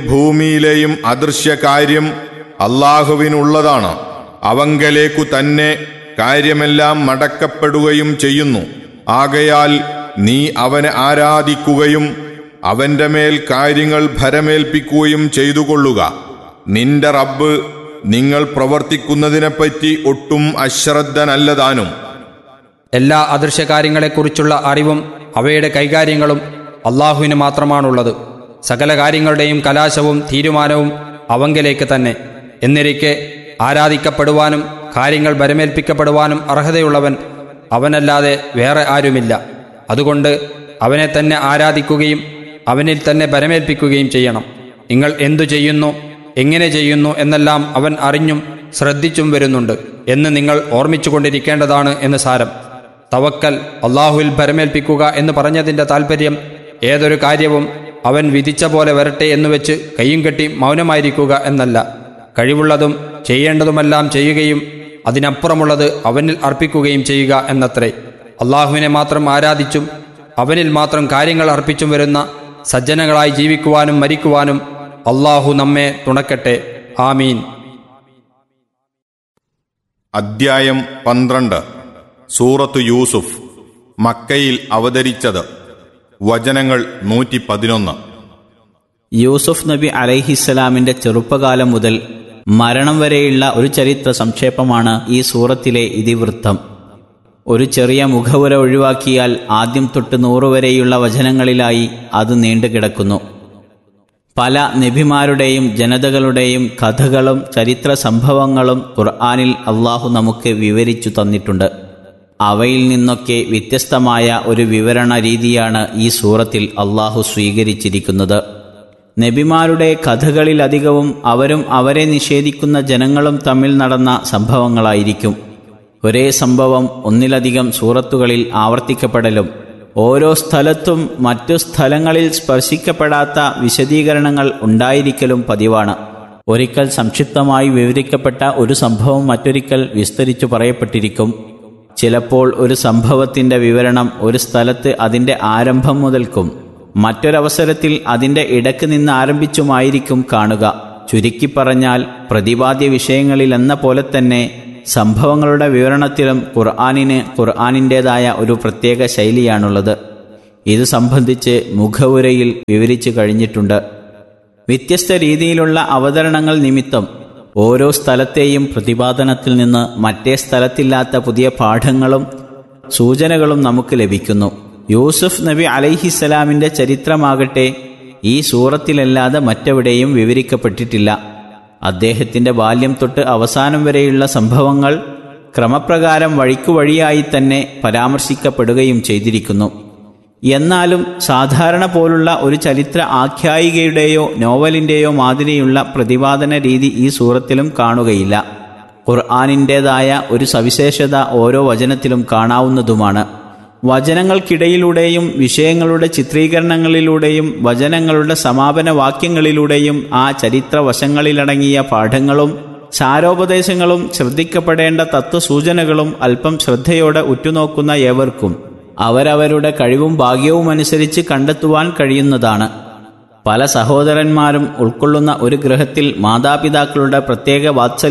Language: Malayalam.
ഭൂമിയിലെയും അദൃശ്യകാര്യം അള്ളാഹുവിനുള്ളതാണ് അവങ്കലേക്കു തന്നെ കാര്യമെല്ലാം മടക്കപ്പെടുകയും ചെയ്യുന്നു ആകയാൽ നീ അവനെ ആരാധിക്കുകയും അവന്റെ മേൽ കാര്യങ്ങൾ ഭരമേൽപ്പിക്കുകയും ചെയ്തുകൊള്ളുക നിന്റെ റബ്ബ് നിങ്ങൾ പ്രവർത്തിക്കുന്നതിനെപ്പറ്റി ഒട്ടും അശ്രദ്ധനല്ലതാനും എല്ലാ അദൃശ്യകാര്യങ്ങളെക്കുറിച്ചുള്ള അറിവും അവയുടെ കൈകാര്യങ്ങളും അള്ളാഹുവിന് മാത്രമാണുള്ളത് സകല കാര്യങ്ങളുടെയും കലാശവും തീരുമാനവും അവങ്കലേക്ക് തന്നെ എന്നിരിക്കെ ആരാധിക്കപ്പെടുവാനും കാര്യങ്ങൾ ബരമേൽപ്പിക്കപ്പെടുവാനും അർഹതയുള്ളവൻ അവനല്ലാതെ വേറെ ആരുമില്ല അതുകൊണ്ട് അവനെ തന്നെ ആരാധിക്കുകയും അവനിൽ തന്നെ ബരമേൽപ്പിക്കുകയും ചെയ്യണം നിങ്ങൾ എന്തു ചെയ്യുന്നു എങ്ങനെ ചെയ്യുന്നു എന്നെല്ലാം അവൻ അറിഞ്ഞും ശ്രദ്ധിച്ചും വരുന്നുണ്ട് എന്ന് നിങ്ങൾ ഓർമ്മിച്ചുകൊണ്ടിരിക്കേണ്ടതാണ് എന്ന് സാരം തവക്കൽ അള്ളാഹുവിൽ ഭരമേൽപ്പിക്കുക എന്ന് പറഞ്ഞതിൻ്റെ താൽപ്പര്യം ഏതൊരു കാര്യവും അവൻ വിധിച്ച പോലെ വരട്ടെ എന്ന് വെച്ച് കയ്യും കെട്ടി മൗനമായിരിക്കുക എന്നല്ല കഴിവുള്ളതും ചെയ്യേണ്ടതുമെല്ലാം ചെയ്യുകയും അതിനപ്പുറമുള്ളത് അവനിൽ അർപ്പിക്കുകയും ചെയ്യുക എന്നത്രേ അള്ളാഹുവിനെ മാത്രം ആരാധിച്ചും അവനിൽ മാത്രം കാര്യങ്ങൾ അർപ്പിച്ചും വരുന്ന സജ്ജനങ്ങളായി ജീവിക്കുവാനും മരിക്കുവാനും അള്ളാഹു നമ്മെ തുണക്കട്ടെ ആമീൻ അദ്ധ്യായം പന്ത്രണ്ട് സൂറത്ത് യൂസുഫ് മക്കയിൽ അവതരിച്ചത് വചനങ്ങൾ നൂറ്റി പതിനൊന്ന് യൂസുഫ് നബി അലൈഹിസ്സലാമിന്റെ ചെറുപ്പകാലം മുതൽ മരണം വരെയുള്ള ഒരു ചരിത്ര സംക്ഷേപമാണ് ഈ സൂറത്തിലെ ഇതിവൃത്തം ഒരു ചെറിയ മുഖവുര ഒഴിവാക്കിയാൽ ആദ്യം തൊട്ട് നൂറ് വരെയുള്ള വചനങ്ങളിലായി അത് നീണ്ടുകിടക്കുന്നു പല നബിമാരുടെയും ജനതകളുടെയും കഥകളും ചരിത്ര സംഭവങ്ങളും ഖുർആാനിൽ അള്ളാഹു നമുക്ക് വിവരിച്ചു തന്നിട്ടുണ്ട് അവയിൽ നിന്നൊക്കെ വ്യത്യസ്തമായ ഒരു വിവരണ രീതിയാണ് ഈ സൂറത്തിൽ അള്ളാഹു സ്വീകരിച്ചിരിക്കുന്നത് നബിമാരുടെ കഥകളിലധികവും അവരും അവരെ നിഷേധിക്കുന്ന ജനങ്ങളും തമ്മിൽ നടന്ന സംഭവങ്ങളായിരിക്കും ഒരേ സംഭവം ഒന്നിലധികം സൂറത്തുകളിൽ ആവർത്തിക്കപ്പെടലും ഓരോ സ്ഥലത്തും മറ്റു സ്ഥലങ്ങളിൽ സ്പർശിക്കപ്പെടാത്ത വിശദീകരണങ്ങൾ ഉണ്ടായിരിക്കലും പതിവാണ് ഒരിക്കൽ സംക്ഷിപ്തമായി വിവരിക്കപ്പെട്ട ഒരു സംഭവം മറ്റൊരിക്കൽ വിസ്തരിച്ചു പറയപ്പെട്ടിരിക്കും ചിലപ്പോൾ ഒരു സംഭവത്തിന്റെ വിവരണം ഒരു സ്ഥലത്ത് അതിന്റെ ആരംഭം മുതൽക്കും മറ്റൊരവസരത്തിൽ അതിന്റെ ഇടക്ക് നിന്ന് ആരംഭിച്ചുമായിരിക്കും കാണുക ചുരുക്കി പറഞ്ഞാൽ പ്രതിപാദ്യ വിഷയങ്ങളിൽ എന്ന പോലെ തന്നെ സംഭവങ്ങളുടെ വിവരണത്തിലും ഖുർആാനിന് ഖുർആാനിൻ്റെതായ ഒരു പ്രത്യേക ശൈലിയാണുള്ളത് ഇത് സംബന്ധിച്ച് മുഖവുരയിൽ വിവരിച്ചു കഴിഞ്ഞിട്ടുണ്ട് വ്യത്യസ്ത രീതിയിലുള്ള അവതരണങ്ങൾ നിമിത്തം ഓരോ സ്ഥലത്തെയും പ്രതിപാദനത്തിൽ നിന്ന് മറ്റേ സ്ഥലത്തില്ലാത്ത പുതിയ പാഠങ്ങളും സൂചനകളും നമുക്ക് ലഭിക്കുന്നു യൂസുഫ് നബി അലൈഹിസ്സലാമിൻ്റെ ചരിത്രമാകട്ടെ ഈ സൂറത്തിലല്ലാതെ മറ്റെവിടെയും വിവരിക്കപ്പെട്ടിട്ടില്ല അദ്ദേഹത്തിൻ്റെ ബാല്യം തൊട്ട് അവസാനം വരെയുള്ള സംഭവങ്ങൾ ക്രമപ്രകാരം വഴിക്കുവഴിയായി തന്നെ പരാമർശിക്കപ്പെടുകയും ചെയ്തിരിക്കുന്നു എന്നാലും സാധാരണ പോലുള്ള ഒരു ചരിത്ര ആഖ്യായികയുടെയോ നോവലിൻ്റെയോ മാതിരിയുള്ള പ്രതിപാദന രീതി ഈ സൂറത്തിലും കാണുകയില്ല ഖുർആാനിൻ്റേതായ ഒരു സവിശേഷത ഓരോ വചനത്തിലും കാണാവുന്നതുമാണ് വചനങ്ങൾക്കിടയിലൂടെയും വിഷയങ്ങളുടെ ചിത്രീകരണങ്ങളിലൂടെയും വചനങ്ങളുടെ സമാപന വാക്യങ്ങളിലൂടെയും ആ ചരിത്ര വശങ്ങളിലടങ്ങിയ പാഠങ്ങളും സാരോപദേശങ്ങളും ശ്രദ്ധിക്കപ്പെടേണ്ട തത്വസൂചനകളും അല്പം ശ്രദ്ധയോടെ ഉറ്റുനോക്കുന്ന ഏവർക്കും അവരവരുടെ കഴിവും ഭാഗ്യവും അനുസരിച്ച് കണ്ടെത്തുവാൻ കഴിയുന്നതാണ് പല സഹോദരന്മാരും ഉൾക്കൊള്ളുന്ന ഒരു ഗ്രഹത്തിൽ മാതാപിതാക്കളുടെ പ്രത്യേക വാത്സല്യം